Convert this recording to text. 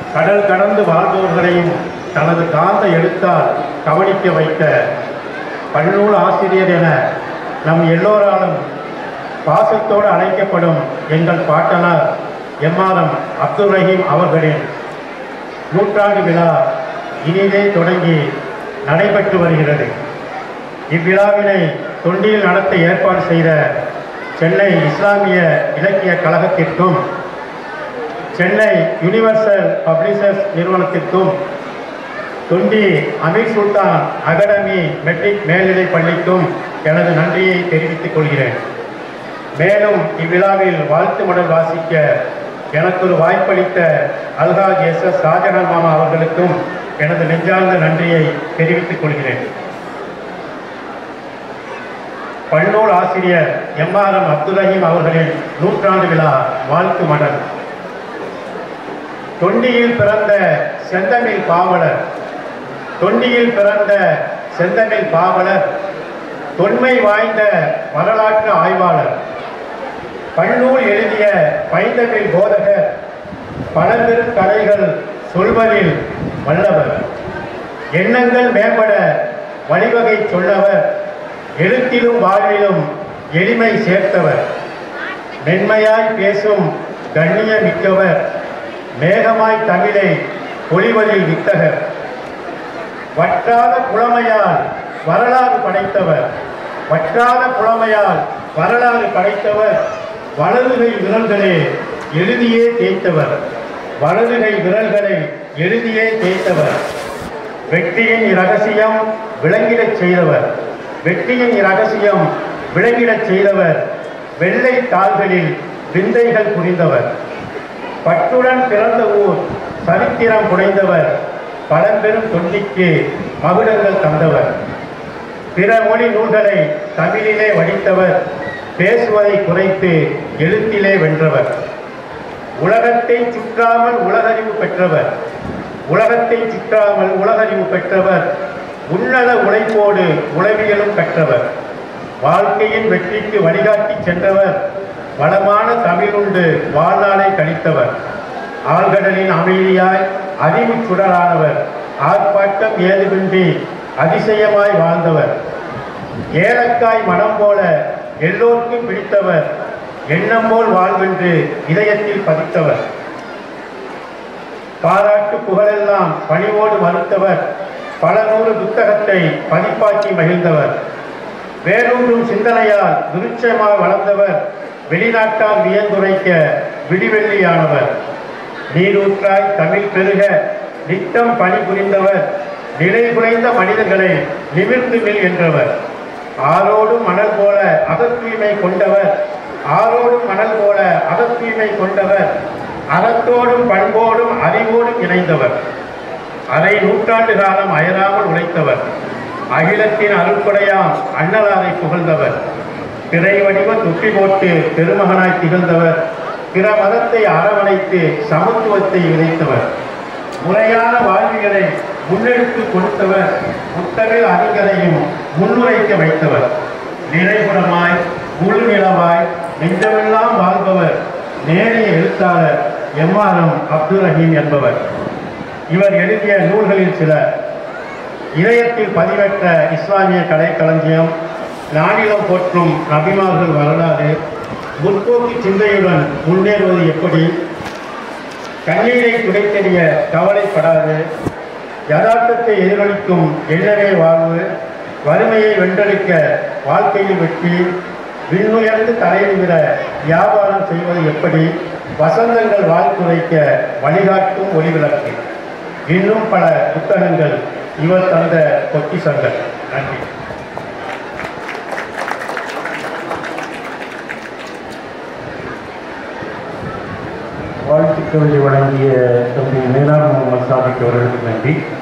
கடல் கடந்து வாழ்பவர்களையும் தனது காந்த எழுத்தால் கவனிக்க வைத்த பன்னூல் ஆசிரியர் என நம் எல்லோராலும் பாசத்தோடு அழைக்கப்படும் எங்கள் பாட்டனார் எம்ஆர்எம் அப்துல் ரஹீம் அவர்களின் நூற்றாண்டு விழா இனிதே தொடங்கி நடைபெற்று வருகிறது இவ்விழாவினை தொண்டியில் நடத்த ஏற்பாடு செய்த சென்னை இஸ்லாமிய இலக்கிய கழகத்திற்கும் சென்னை யுனிவர்சல் பப்ளிஷர்ஸ் நிறுவனத்திற்கும் தொண்டி அமீர் சுல்தான் அகாடமி மெட்ரிக் மேல்நிலைப் பள்ளிக்கும் எனது நன்றியை தெரிவித்துக் கொள்கிறேன் மேலும் இவ்விழாவில் வாழ்த்து மடல் வாசிக்க எனக்கு ஒரு வாய்ப்பளித்த அல்ஹாஜ் எஸ் எஸ் ஷாஜகான் மாமா அவர்களுக்கும் எனது நெஞ்சார்ந்த நன்றியை தெரிவித்துக் கொள்கிறேன் பன்னூல் ஆசிரியர் எம்ஆர்எம் அப்துல் ரஹீம் அவர்களின் நூற்றாண்டு விழா வாழ்த்து மடல் தொண்டியில் பிறந்த செந்தமிழ் பாவலர் தொண்டியில் பிறந்த செந்தமிழ் பாவலர் தொன்மை வாய்ந்த வரலாற்று ஆய்வாளர் பன்னூல் எழுதிய பைந்தமிழ் போதகர் பழம்பெரும் கதைகள் சொல்வதில் வல்லவர் எண்ணங்கள் மேம்பட வழிவகை சொன்னவர் எழுத்திலும் வாழ்விலும் எளிமை சேர்த்தவர் மென்மையாய் பேசும் கண்ணிய மிக்கவர் மேகமாய் தமிழை பொழிவதில் வித்தகர் வற்றாத புலமையால் வரலாறு படைத்தவர் வற்றாத புலமையால் வரலாறு படைத்தவர் வலதுகை விரல்களே எழுதியே தேய்த்தவர் வலதுகை விரல்களை எழுதியே தேய்த்தவர் வெற்றியின் இரகசியம் விளங்கிடச் செய்தவர் வெற்றியின் இரகசியம் விளங்கிடச் செய்தவர் வெள்ளை தாள்களில் விந்தைகள் புரிந்தவர் பட்டுடன் பிறந்த ஊர் சரித்திரம் புனைந்தவர் பழம்பெரும் தொண்டிக்கு மகுடங்கள் தந்தவர் பிற மொழி நூல்களை தமிழிலே வடித்தவர் பேசுவதை குறைத்து எழுத்திலே வென்றவர் உலகத்தை சுற்றாமல் உலகறிவு பெற்றவர் உலகத்தை சுற்றாமல் உலகறிவு பெற்றவர் உன்னத உழைப்போடு உளவியலும் கற்றவர் வாழ்க்கையின் வெற்றிக்கு வழிகாட்டி சென்றவர் வளமான தமிழுண்டு வாழ்நாளை கழித்தவர் ஆழ்கடலின் அமைதியாய் அறிவு சுடரானவர் ஆர்ப்பாட்டம் ஏதுமின்றி அதிசயமாய் வாழ்ந்தவர் ஏலக்காய் மனம் போல எல்லோருக்கும் பிடித்தவர் எண்ணம் போல் வாழ்வென்று இதயத்தில் பதித்தவர் பாராட்டு புகழெல்லாம் பணிவோடு மறுத்தவர் பல நூறு புத்தகத்தை பதிப்பாக்கி மகிழ்ந்தவர் வேரூன்றும் சிந்தனையால் துருட்சமாக வளர்ந்தவர் வெளிநாட்டால் வியந்துரைக்க விடிவெள்ளியானவர் நீரூற்றாய் தமிழ் பெருக நித்தம் பணிபுரிந்தவர் நிலை குறைந்த மனிதர்களை நிமிர்ந்து நில் என்றவர் ஆரோடும் மணல் போல அகத்தூய்மை கொண்டவர் ஆரோடும் மணல் போல அகத்தூய்மை கொண்டவர் அறத்தோடும் பண்போடும் அறிவோடும் இணைந்தவர் அரை நூற்றாண்டு காலம் அயராமல் உழைத்தவர் அகிலத்தின் அருட்கொடையாம் அண்ணலாரை புகழ்ந்தவர் பிறை வடிவ துப்பி போட்டு பெருமகனாய் திகழ்ந்தவர் பிற மதத்தை அரவணைத்து சமத்துவத்தை விதைத்தவர் முறையான வாழ்வியலை முன்னெடுத்து கொடுத்தவர் முத்தமிழ் அறிஞரையும் முன்னுரைக்க வைத்தவர் நிறைகுணமாய் முழு நிலவாய் நெஞ்சமெல்லாம் வாழ்பவர் நேரிய எழுத்தாளர் எம்ஆர்எம் அப்துல் ரஹீம் என்பவர் இவர் எழுதிய நூல்களில் சில இதயத்தில் பதிவற்ற இஸ்லாமிய கலைக்களஞ்சியம் நானிலம் போற்றும் நபிமார்கள் வரலாறு முற்போக்கு சிந்தையுடன் முன்னேறுவது எப்படி கண்ணீரை துடைத்தெறிய கவலைப்படாது யதார்த்தத்தை எதிரொலிக்கும் எண்ணவே வாழ்வு வறுமையை வென்றெடுக்க வாழ்க்கையில் வெற்றி விண்ணுயர்ந்து தலைநிமிர வியாபாரம் செய்வது எப்படி வசந்தங்கள் வாழ்த்துரைக்க வழிகாட்டும் ஒளிவிளக்கு இன்னும் பல புத்தகங்கள் இவர் தந்த பொக்கிஷங்கள் நன்றி வாழ்த்துக்களை வழங்கிய தம்பி மேலாண் முகமது சாதிக் அவர்களுக்கு நன்றி